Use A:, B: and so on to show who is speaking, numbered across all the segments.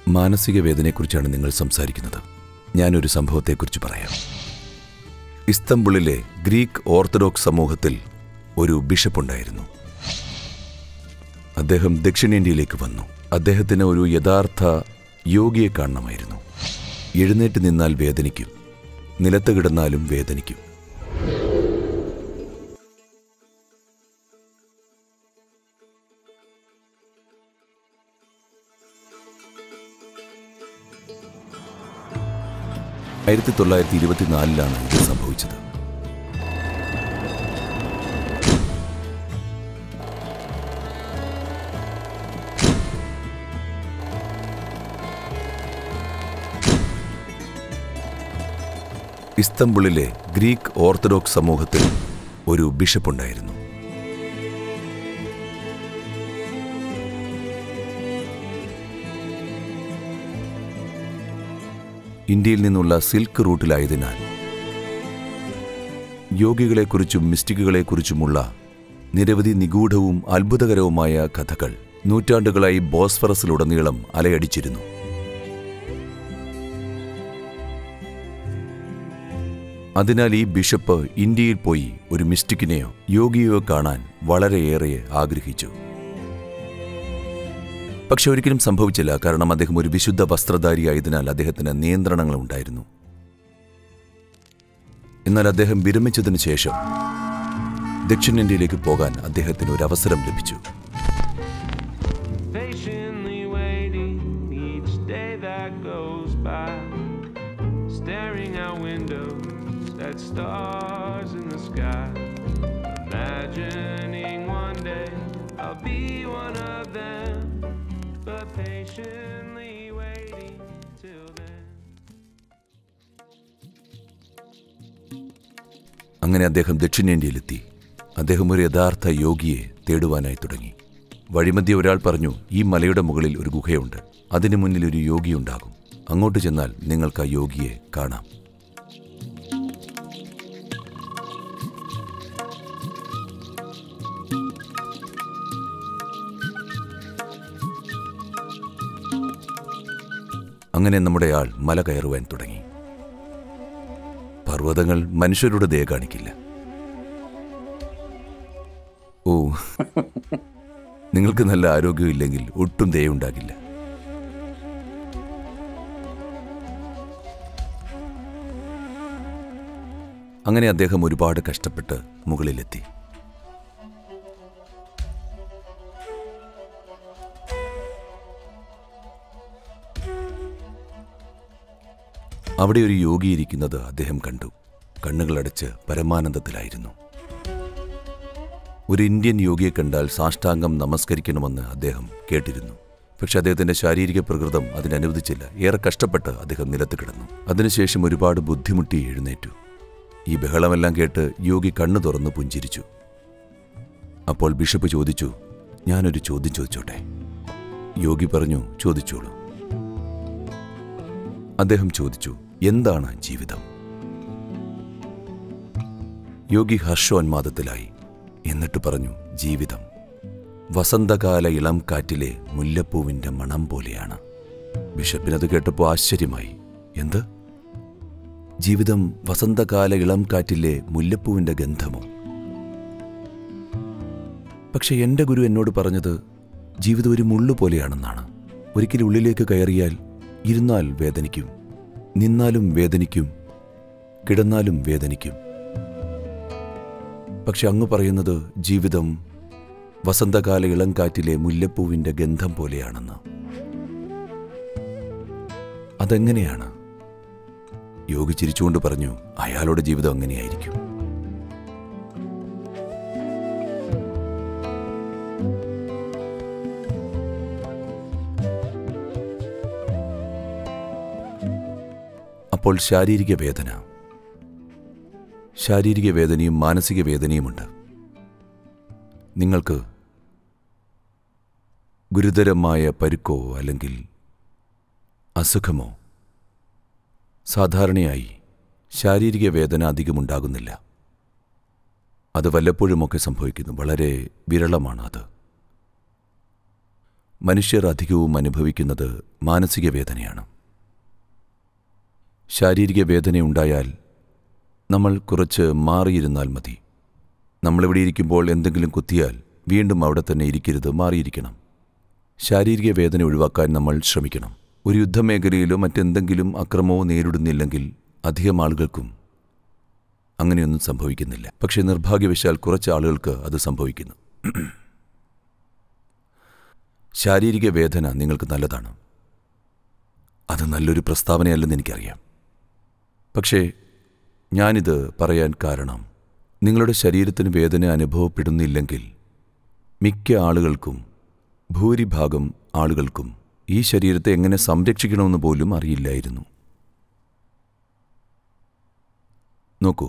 A: മാനസിക വേദനയെക്കുറിച്ചാണ് നിങ്ങൾ സംസാരിക്കുന്നത് ഞാനൊരു സംഭവത്തെക്കുറിച്ച് പറയാം ഇസ്തംബുളിലെ ഗ്രീക്ക് ഓർത്തഡോക്സ് സമൂഹത്തിൽ ഒരു ബിഷപ്പുണ്ടായിരുന്നു അദ്ദേഹം ദക്ഷിണേന്ത്യയിലേക്ക് വന്നു അദ്ദേഹത്തിന് ഒരു യഥാർത്ഥ യോഗിയെ കാണണമായിരുന്നു എഴുന്നേറ്റ് നിന്നാൽ വേദനിക്കും നിലത്ത് കിടന്നാലും വേദനിക്കും ആയിരത്തി തൊള്ളായിരത്തി ഇരുപത്തിനാലിലാണ് ഇത് സംഭവിച്ചത് ഇസ്തംബുളിലെ ഗ്രീക്ക് ഓർത്തഡോക്സ് സമൂഹത്തിൽ ഒരു ബിഷപ്പുണ്ടായിരുന്നു ഇന്ത്യയിൽ നിന്നുള്ള സിൽക്ക് റൂട്ടിലായതിനാൽ യോഗികളെക്കുറിച്ചും മിസ്റ്റിക്കുകളെക്കുറിച്ചുമുള്ള നിരവധി നിഗൂഢവും അത്ഭുതകരവുമായ കഥകൾ നൂറ്റാണ്ടുകളായി ബോസ്ഫറസിലുടനീളം അലയടിച്ചിരുന്നു അതിനാൽ ഈ ബിഷപ്പ് ഇന്ത്യയിൽ പോയി ഒരു മിസ്റ്റിക്കിനെയോ യോഗിയെയോ കാണാൻ വളരെയേറെ ആഗ്രഹിച്ചു പക്ഷെ ഒരിക്കലും സംഭവിച്ചില്ല കാരണം അദ്ദേഹം ഒരു വിശുദ്ധ വസ്ത്രധാരിയായതിനാൽ അദ്ദേഹത്തിന് നിയന്ത്രണങ്ങൾ ഉണ്ടായിരുന്നു എന്നാൽ അദ്ദേഹം വിരമിച്ചതിന് ശേഷം ദക്ഷിണേന്ത്യയിലേക്ക് പോകാൻ അദ്ദേഹത്തിന് ഒരു അവസരം ലഭിച്ചു
B: Patiently waiting each day that goes by. Staring out windows at stars in the sky. Imagining one day I'll be one of them. But patiently waiting till then.
A: അങ്ങനെ അദ്ദേഹം ദക്ഷിണേന്ത്യയിലെത്തി അദ്ദേഹം ഒരു യഥാർത്ഥ യോഗിയെ തേടുവാനായി തുടങ്ങി വഴിമധ്യ ഒരാൾ പറഞ്ഞു ഈ മലയുടെ മുകളിൽ ഒരു ഗുഹയുണ്ട് അതിനു മുന്നിൽ ഒരു യോഗിയുണ്ടാകും അങ്ങോട്ട് ചെന്നാൽ നിങ്ങൾക്ക് ആ യോഗിയെ കാണാം അങ്ങനെ നമ്മുടെ ആൾ മല കയറുവാൻ തുടങ്ങി പർവ്വതങ്ങൾ മനുഷ്യരുടെ ദയ കാണിക്കില്ല ഓ നിങ്ങൾക്ക് നല്ല ആരോഗ്യമില്ലെങ്കിൽ ഒട്ടും ദയുണ്ടാകില്ല അങ്ങനെ അദ്ദേഹം ഒരുപാട് കഷ്ടപ്പെട്ട് മുകളിലെത്തി അവിടെ ഒരു യോഗി ഇരിക്കുന്നത് അദ്ദേഹം കണ്ടു കണ്ണുകളടച്ച് പരമാനന്ദത്തിലായിരുന്നു ഒരു ഇന്ത്യൻ യോഗിയെ കണ്ടാൽ സാഷ്ടാംഗം നമസ്കരിക്കണമെന്ന് അദ്ദേഹം കേട്ടിരുന്നു പക്ഷെ അദ്ദേഹത്തിന്റെ ശാരീരിക പ്രകൃതം അതിനനുവദിച്ചില്ല ഏറെ കഷ്ടപ്പെട്ട് അദ്ദേഹം നിലത്ത് കിടന്നു അതിനുശേഷം ഒരുപാട് ബുദ്ധിമുട്ടി എഴുന്നേറ്റു ഈ ബഹളമെല്ലാം കേട്ട് യോഗി കണ്ണു തുറന്ന് പുഞ്ചിരിച്ചു അപ്പോൾ ബിഷപ്പ് ചോദിച്ചു ഞാനൊരു ചോദ്യം ചോദിച്ചോട്ടെ യോഗി പറഞ്ഞു ചോദിച്ചോളൂ അദ്ദേഹം ചോദിച്ചു എന്താണ് ജീവിതം യോഗി ഹർഷോന്മാദത്തിലായി എന്നിട്ട് പറഞ്ഞു ജീവിതം വസന്തകാല ഇളം കാറ്റിലെ മുല്ലപ്പൂവിന്റെ മണം പോലെയാണ് ബിഷപ്പിനത് കേട്ടപ്പോൾ ആശ്ചര്യമായി എന്ത് ജീവിതം വസന്തകാല ഇളം കാറ്റിലെ മുല്ലപ്പൂവിന്റെ ഗന്ധമോ പക്ഷെ എന്റെ ഗുരു എന്നോട് പറഞ്ഞത് ജീവിതം ഒരു മുള്ളു പോലെയാണെന്നാണ് ഒരിക്കൽ ഉള്ളിലേക്ക് കയറിയാൽ ഇരുന്നാൽ വേദനിക്കും നിന്നാലും വേദനിക്കും കിടന്നാലും വേദനിക്കും പക്ഷെ അങ്ങ് പറയുന്നത് ജീവിതം വസന്തകാല ഇളംകാറ്റിലെ മുല്ലപ്പൂവിന്റെ ഗന്ധം പോലെയാണെന്ന് അതെങ്ങനെയാണ് യോഗി ചിരിച്ചുകൊണ്ട് പറഞ്ഞു അയാളുടെ ജീവിതം അങ്ങനെയായിരിക്കും അപ്പോൾ ശാരീരിക വേദന ശാരീരിക വേദനയും മാനസിക വേദനയുമുണ്ട് നിങ്ങൾക്ക് ഗുരുതരമായ പരുക്കോ അല്ലെങ്കിൽ അസുഖമോ സാധാരണയായി ശാരീരിക വേദന അധികമുണ്ടാകുന്നില്ല അത് വല്ലപ്പോഴുമൊക്കെ സംഭവിക്കുന്നു വളരെ വിരളമാണ് അത് മനുഷ്യർ അധികവും അനുഭവിക്കുന്നത് മാനസിക വേദനയാണ് ശാരീരിക വേദനയുണ്ടായാൽ നമ്മൾ കുറച്ച് മാറിയിരുന്നാൽ മതി നമ്മളിവിടെ ഇരിക്കുമ്പോൾ എന്തെങ്കിലും കുത്തിയാൽ വീണ്ടും അവിടെ തന്നെ ഇരിക്കരുത് മാറിയിരിക്കണം ശാരീരിക വേദന ഒഴിവാക്കാൻ നമ്മൾ ശ്രമിക്കണം ഒരു യുദ്ധമേഖലയിലോ മറ്റെന്തെങ്കിലും അക്രമമോ നേരിടുന്നില്ലെങ്കിൽ അധികം ആളുകൾക്കും അങ്ങനെയൊന്നും സംഭവിക്കുന്നില്ല പക്ഷേ നിർഭാഗ്യവശാൽ കുറച്ച് ആളുകൾക്ക് അത് സംഭവിക്കുന്നു ശാരീരിക വേദന നിങ്ങൾക്ക് നല്ലതാണ് അത് നല്ലൊരു പ്രസ്താവനയല്ലെന്ന് എനിക്കറിയാം പക്ഷേ ഞാനിത് പറയാൻ കാരണം നിങ്ങളുടെ ശരീരത്തിന് വേദന അനുഭവപ്പെടുന്നില്ലെങ്കിൽ മിക്ക ആളുകൾക്കും ഭൂരിഭാഗം ആളുകൾക്കും ഈ ശരീരത്തെ എങ്ങനെ സംരക്ഷിക്കണമെന്ന് പോലും അറിയില്ലായിരുന്നു നോക്കൂ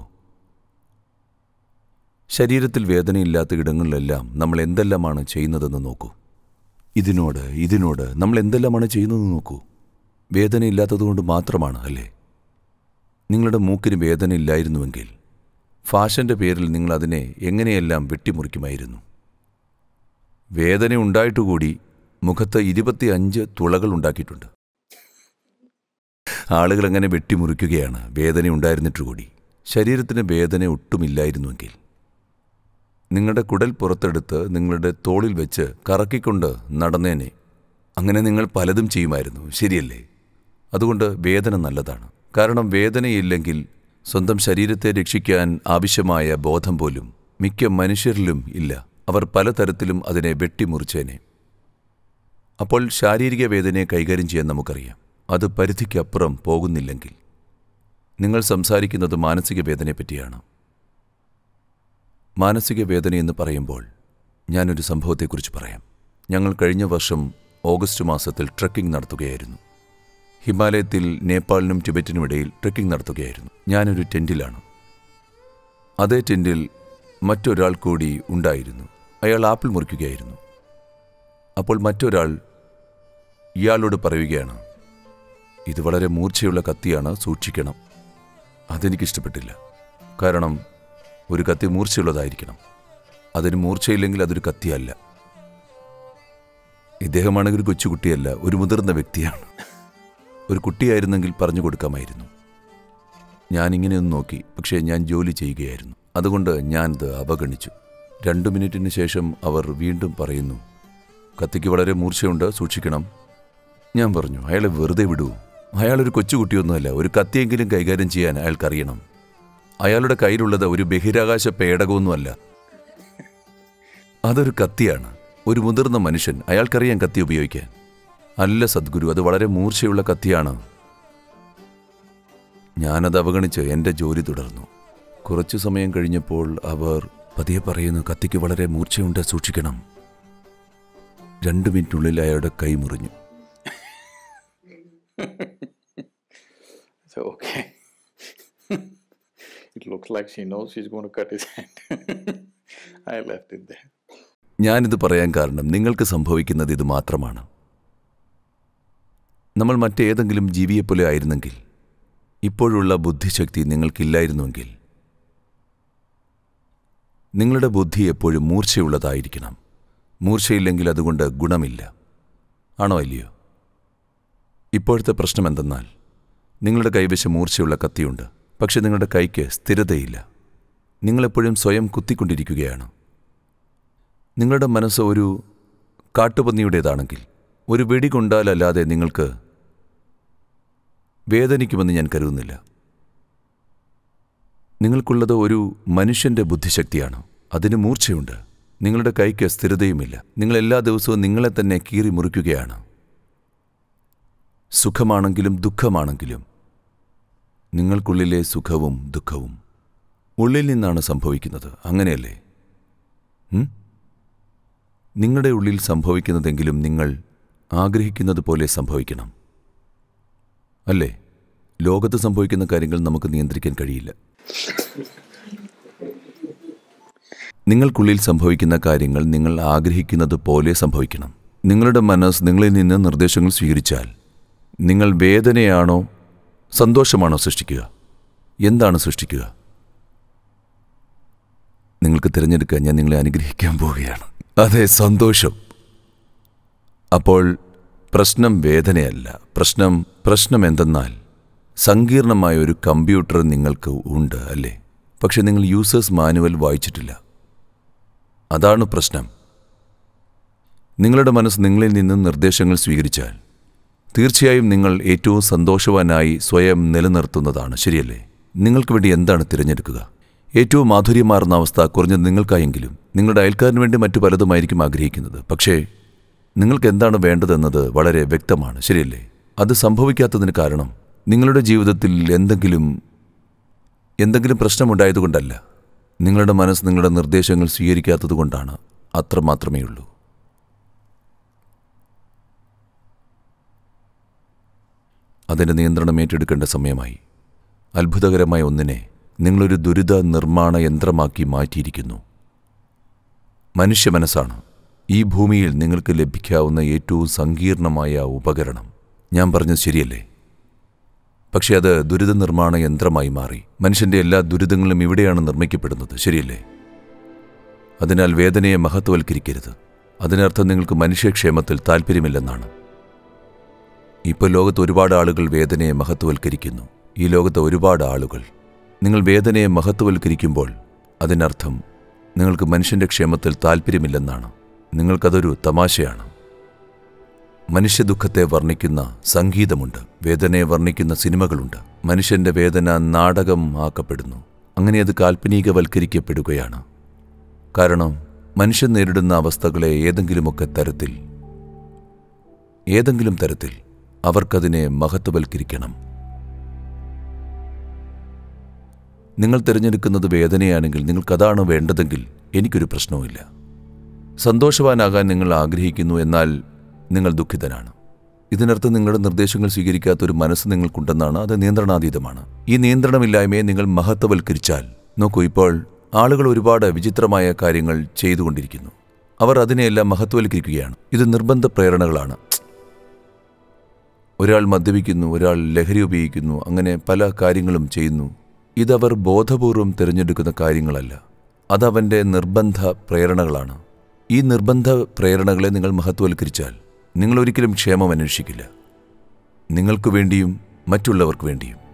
A: ശരീരത്തിൽ വേദനയില്ലാത്ത ഇടങ്ങളിലെല്ലാം നമ്മൾ എന്തെല്ലാമാണ് ചെയ്യുന്നതെന്ന് നോക്കൂ ഇതിനോട് ഇതിനോട് നമ്മൾ എന്തെല്ലാമാണ് ചെയ്യുന്നതെന്ന് നോക്കൂ വേദനയില്ലാത്തതുകൊണ്ട് മാത്രമാണ് അല്ലേ നിങ്ങളുടെ മൂക്കിന് വേദന ഇല്ലായിരുന്നുവെങ്കിൽ ഫാഷന്റെ പേരിൽ നിങ്ങൾ അതിനെ എങ്ങനെയെല്ലാം വെട്ടിമുറിക്കുമായിരുന്നു വേദന ഉണ്ടായിട്ടുകൂടി മുഖത്ത് ഇരുപത്തിയഞ്ച് തുളകൾ ഉണ്ടാക്കിയിട്ടുണ്ട് ആളുകൾ അങ്ങനെ വെട്ടിമുറിക്കുകയാണ് വേദന ഉണ്ടായിരുന്നിട്ടുകൂടി ശരീരത്തിന് വേദന ഒട്ടുമില്ലായിരുന്നുവെങ്കിൽ നിങ്ങളുടെ കുടൽ പുറത്തെടുത്ത് നിങ്ങളുടെ തോളിൽ വെച്ച് കറക്കിക്കൊണ്ട് നടന്നേനെ അങ്ങനെ നിങ്ങൾ പലതും ചെയ്യുമായിരുന്നു ശരിയല്ലേ അതുകൊണ്ട് വേദന നല്ലതാണ് കാരണം വേദനയില്ലെങ്കിൽ സ്വന്തം ശരീരത്തെ രക്ഷിക്കാൻ ആവശ്യമായ ബോധം പോലും മിക്ക മനുഷ്യരിലും ഇല്ല അവർ പലതരത്തിലും അതിനെ വെട്ടിമുറിച്ചേനെ അപ്പോൾ ശാരീരിക വേദനയെ കൈകാര്യം ചെയ്യാൻ നമുക്കറിയാം അത് പരിധിക്കപ്പുറം പോകുന്നില്ലെങ്കിൽ നിങ്ങൾ സംസാരിക്കുന്നത് മാനസിക വേദനയെപ്പറ്റിയാണ് മാനസിക വേദനയെന്ന് പറയുമ്പോൾ ഞാനൊരു സംഭവത്തെക്കുറിച്ച് പറയാം ഞങ്ങൾ കഴിഞ്ഞ വർഷം ഓഗസ്റ്റ് മാസത്തിൽ ട്രക്കിംഗ് നടത്തുകയായിരുന്നു ഹിമാലയത്തിൽ നേപ്പാളിനും ടിബറ്റിനും ഇടയിൽ ട്രക്കിംഗ് നടത്തുകയായിരുന്നു ഞാനൊരു ടെൻറ്റിലാണ് അതേ ടെൻറ്റിൽ മറ്റൊരാൾ കൂടി ഉണ്ടായിരുന്നു അയാൾ ആപ്പിൾ മുറിക്കുകയായിരുന്നു അപ്പോൾ മറ്റൊരാൾ ഇയാളോട് പറയുകയാണ് ഇത് വളരെ മൂർച്ചയുള്ള കത്തിയാണ് സൂക്ഷിക്കണം അതെനിക്കിഷ്ടപ്പെട്ടില്ല കാരണം ഒരു കത്തി മൂർച്ചയുള്ളതായിരിക്കണം അതിന് മൂർച്ചയില്ലെങ്കിൽ അതൊരു കത്തിയല്ല ഇദ്ദേഹമാണെങ്കിൽ ഒരു കൊച്ചുകുട്ടിയല്ല ഒരു മുതിർന്ന വ്യക്തിയാണ് ഒരു കുട്ടിയായിരുന്നെങ്കിൽ പറഞ്ഞു കൊടുക്കാമായിരുന്നു ഞാനിങ്ങനെയൊന്ന് നോക്കി പക്ഷേ ഞാൻ ജോലി ചെയ്യുകയായിരുന്നു അതുകൊണ്ട് ഞാനത് അവഗണിച്ചു രണ്ടു മിനിറ്റിന് ശേഷം അവർ വീണ്ടും പറയുന്നു കത്തിക്ക് വളരെ മൂർച്ചയുണ്ട് സൂക്ഷിക്കണം ഞാൻ പറഞ്ഞു അയാളെ വെറുതെ വിടൂ അയാളൊരു കൊച്ചുകുട്ടിയൊന്നുമല്ല ഒരു കത്തിയെങ്കിലും കൈകാര്യം ചെയ്യാൻ അയാൾക്കറിയണം അയാളുടെ കയ്യിലുള്ളത് ഒരു ബഹിരാകാശ പേടകമൊന്നുമല്ല അതൊരു കത്തിയാണ് ഒരു മുതിർന്ന മനുഷ്യൻ അയാൾക്കറിയാം കത്തി ഉപയോഗിക്കാൻ അല്ല സദ്ഗുരു അത് വളരെ മൂർച്ചയുള്ള കത്തിയാണ് ഞാനത് അവഗണിച്ച് എൻ്റെ ജോലി തുടർന്നു കുറച്ചു സമയം കഴിഞ്ഞപ്പോൾ അവർ പതിയെ പറയുന്നു കത്തിക്ക് വളരെ മൂർച്ചയുണ്ട് സൂക്ഷിക്കണം രണ്ടു മിനിറ്റിനുള്ളിൽ അയാളുടെ കൈ മുറിഞ്ഞു
C: So, okay. it looks like she knows she's going to cut his hand. I left it there.
A: ഞാനിത് പറയാൻ കാരണം നിങ്ങൾക്ക് സംഭവിക്കുന്നത് ഇത് മാത്രമാണ് നമ്മൾ മറ്റേതെങ്കിലും ജീവിയെപ്പോലെ ആയിരുന്നെങ്കിൽ ഇപ്പോഴുള്ള ബുദ്ധിശക്തി നിങ്ങൾക്കില്ലായിരുന്നുവെങ്കിൽ നിങ്ങളുടെ ബുദ്ധി എപ്പോഴും മൂർച്ചയുള്ളതായിരിക്കണം മൂർച്ചയില്ലെങ്കിൽ അതുകൊണ്ട് ഗുണമില്ല ആണോ അല്ലയോ ഇപ്പോഴത്തെ പ്രശ്നം എന്തെന്നാൽ നിങ്ങളുടെ കൈവശം മൂർച്ചയുള്ള കത്തിയുണ്ട് പക്ഷെ നിങ്ങളുടെ കൈക്ക് സ്ഥിരതയില്ല നിങ്ങളെപ്പോഴും സ്വയം കുത്തിക്കൊണ്ടിരിക്കുകയാണ് നിങ്ങളുടെ മനസ്സ് ഒരു കാട്ടുപന്നിയുടേതാണെങ്കിൽ ഒരു വെടി കൊണ്ടാലല്ലാതെ നിങ്ങൾക്ക് വേദനിക്കുമെന്ന് ഞാൻ കരുതുന്നില്ല നിങ്ങൾക്കുള്ളത് ഒരു മനുഷ്യന്റെ ബുദ്ധിശക്തിയാണ് അതിന് മൂർച്ചയുണ്ട് നിങ്ങളുടെ കൈക്ക് സ്ഥിരതയുമില്ല നിങ്ങൾ എല്ലാ ദിവസവും നിങ്ങളെ തന്നെ കീറി മുറിക്കുകയാണ് സുഖമാണെങ്കിലും ദുഃഖമാണെങ്കിലും നിങ്ങൾക്കുള്ളിലെ സുഖവും ദുഃഖവും ഉള്ളിൽ നിന്നാണ് സംഭവിക്കുന്നത് അങ്ങനെയല്ലേ ഉം? നിങ്ങളുടെ ഉള്ളിൽ സംഭവിക്കുന്നതെങ്കിലും നിങ്ങൾ ആഗ്രഹിക്കുന്നത് പോലെ സംഭവിക്കണം അല്ലേ ലോകത്ത് സംഭവിക്കുന്ന കാര്യങ്ങൾ നമുക്ക് നിയന്ത്രിക്കാൻ കഴിയില്ല നിങ്ങൾക്കുള്ളിൽ സംഭവിക്കുന്ന കാര്യങ്ങൾ നിങ്ങൾ ആഗ്രഹിക്കുന്നത് പോലെ സംഭവിക്കണം നിങ്ങളുടെ മനസ്സ് നിങ്ങളിൽ നിന്ന് നിർദ്ദേശങ്ങൾ സ്വീകരിച്ചാൽ നിങ്ങൾ വേദനയാണോ സന്തോഷമാണോ സൃഷ്ടിക്കുക എന്താണ് സൃഷ്ടിക്കുക നിങ്ങൾക്ക് തിരഞ്ഞെടുക്കാൻ ഞാൻ നിങ്ങളെ അനുഗ്രഹിക്കാൻ പോവുകയാണ് അതെ സന്തോഷം അപ്പോൾ പ്രശ്നം വേദനയല്ല പ്രശ്നം പ്രശ്നം എന്തെന്നാൽ സങ്കീർണമായ ഒരു കമ്പ്യൂട്ടർ നിങ്ങൾക്ക് ഉണ്ട് അല്ലേ പക്ഷെ നിങ്ങൾ യൂസേഴ്സ് മാനുവൽ വായിച്ചിട്ടില്ല അതാണ് പ്രശ്നം നിങ്ങളുടെ മനസ്സ് നിങ്ങളിൽ നിന്നും നിർദ്ദേശങ്ങൾ സ്വീകരിച്ചാൽ തീർച്ചയായും നിങ്ങൾ ഏറ്റവും സന്തോഷവാനായി സ്വയം നിലനിർത്തുന്നതാണ് ശരിയല്ലേ നിങ്ങൾക്ക് വേണ്ടി എന്താണ് തിരഞ്ഞെടുക്കുക ഏറ്റവും മാധുര്യമാർന്ന അവസ്ഥ കുറഞ്ഞത് നിങ്ങൾക്കായെങ്കിലും നിങ്ങളുടെ അയൽക്കാരന് വേണ്ടി മറ്റു പലതുമായിരിക്കും ആഗ്രഹിക്കുന്നത് പക്ഷേ നിങ്ങൾക്ക് എന്താണ് വേണ്ടതെന്നത് വളരെ വ്യക്തമാണ് ശരിയല്ലേ അത് സംഭവിക്കാത്തതിന് കാരണം നിങ്ങളുടെ ജീവിതത്തിൽ എന്തെങ്കിലും എന്തെങ്കിലും പ്രശ്നമുണ്ടായതുകൊണ്ടല്ല നിങ്ങളുടെ മനസ്സ് നിങ്ങളുടെ നിർദ്ദേശങ്ങൾ സ്വീകരിക്കാത്തതുകൊണ്ടാണ് അത്ര മാത്രമേ ഉള്ളൂ അതിൻ്റെ നിയന്ത്രണം ഏറ്റെടുക്കേണ്ട സമയമായി അത്ഭുതകരമായ ഒന്നിനെ നിങ്ങളൊരു ദുരിത നിർമ്മാണ യന്ത്രമാക്കി മാറ്റിയിരിക്കുന്നു മനുഷ്യ മനസ്സാണ് ഈ ഭൂമിയിൽ നിങ്ങൾക്ക് ലഭിക്കാവുന്ന ഏറ്റവും സങ്കീർണമായ ഉപകരണം ഞാൻ പറഞ്ഞത് ശരിയല്ലേ പക്ഷെ അത് ദുരിത നിർമ്മാണ യന്ത്രമായി മാറി മനുഷ്യന്റെ എല്ലാ ദുരിതങ്ങളും ഇവിടെയാണ് നിർമ്മിക്കപ്പെടുന്നത് ശരിയല്ലേ അതിനാൽ വേദനയെ മഹത്വവൽക്കരിക്കരുത് അതിനർത്ഥം നിങ്ങൾക്ക് മനുഷ്യക്ഷേമത്തിൽ താല്പര്യമില്ലെന്നാണ് ഇപ്പോൾ ലോകത്ത് ഒരുപാട് ആളുകൾ വേദനയെ മഹത്വവൽക്കരിക്കുന്നു ഈ ലോകത്ത് ഒരുപാട് ആളുകൾ നിങ്ങൾ വേദനയെ മഹത്വവൽക്കരിക്കുമ്പോൾ അതിനർത്ഥം നിങ്ങൾക്ക് മനുഷ്യന്റെ ക്ഷേമത്തിൽ താല്പര്യമില്ലെന്നാണ് നിങ്ങൾക്കതൊരു തമാശയാണ് മനുഷ്യദുഃഖത്തെ വർണ്ണിക്കുന്ന സംഗീതമുണ്ട് വേദനയെ വർണ്ണിക്കുന്ന സിനിമകളുണ്ട് മനുഷ്യന്റെ വേദന നാടകം ആക്കപ്പെടുന്നു അങ്ങനെ അത് കാൽപ്പനികവൽക്കരിക്കപ്പെടുകയാണ് കാരണം മനുഷ്യൻ നേരിടുന്ന അവസ്ഥകളെ ഏതെങ്കിലുമൊക്കെ തരത്തിൽ ഏതെങ്കിലും തരത്തിൽ അവർക്കതിനെ മഹത്വവൽക്കരിക്കണം നിങ്ങൾ തിരഞ്ഞെടുക്കുന്നത് വേദനയാണെങ്കിൽ നിങ്ങൾക്കതാണ് വേണ്ടതെങ്കിൽ എനിക്കൊരു പ്രശ്നവുമില്ല സന്തോഷവാനാകാൻ നിങ്ങൾ ആഗ്രഹിക്കുന്നു എന്നാൽ നിങ്ങൾ ദുഃഖിതനാണ് ഇതിനർത്ഥം നിങ്ങളുടെ നിർദ്ദേശങ്ങൾ സ്വീകരിക്കാത്ത ഒരു മനസ്സ് നിങ്ങൾക്കുണ്ടെന്നാണ് അത് നിയന്ത്രണാതീതമാണ് ഈ നിയന്ത്രണമില്ലായ്മയെ നിങ്ങൾ മഹത്വവൽക്കരിച്ചാൽ നോക്കൂ ഇപ്പോൾ ആളുകൾ ഒരുപാട് വിചിത്രമായ കാര്യങ്ങൾ ചെയ്തുകൊണ്ടിരിക്കുന്നു അവർ അതിനെയെല്ലാം മഹത്വവൽക്കരിക്കുകയാണ് ഇത് നിർബന്ധ പ്രേരണകളാണ് ഒരാൾ മദ്യപിക്കുന്നു ഒരാൾ ലഹരി ഉപയോഗിക്കുന്നു അങ്ങനെ പല കാര്യങ്ങളും ചെയ്യുന്നു ഇതവർ ബോധപൂർവം തിരഞ്ഞെടുക്കുന്ന കാര്യങ്ങളല്ല അതവൻ്റെ നിർബന്ധ പ്രേരണകളാണ് ഈ നിർബന്ധ പ്രേരണകളെ നിങ്ങൾ മഹത്വവൽക്കരിച്ചാൽ നിങ്ങൾ ഒരിക്കലും ക്ഷേമം അന്വേഷിക്കില്ല നിങ്ങൾക്ക് വേണ്ടിയും മറ്റുള്ളവർക്ക് വേണ്ടിയും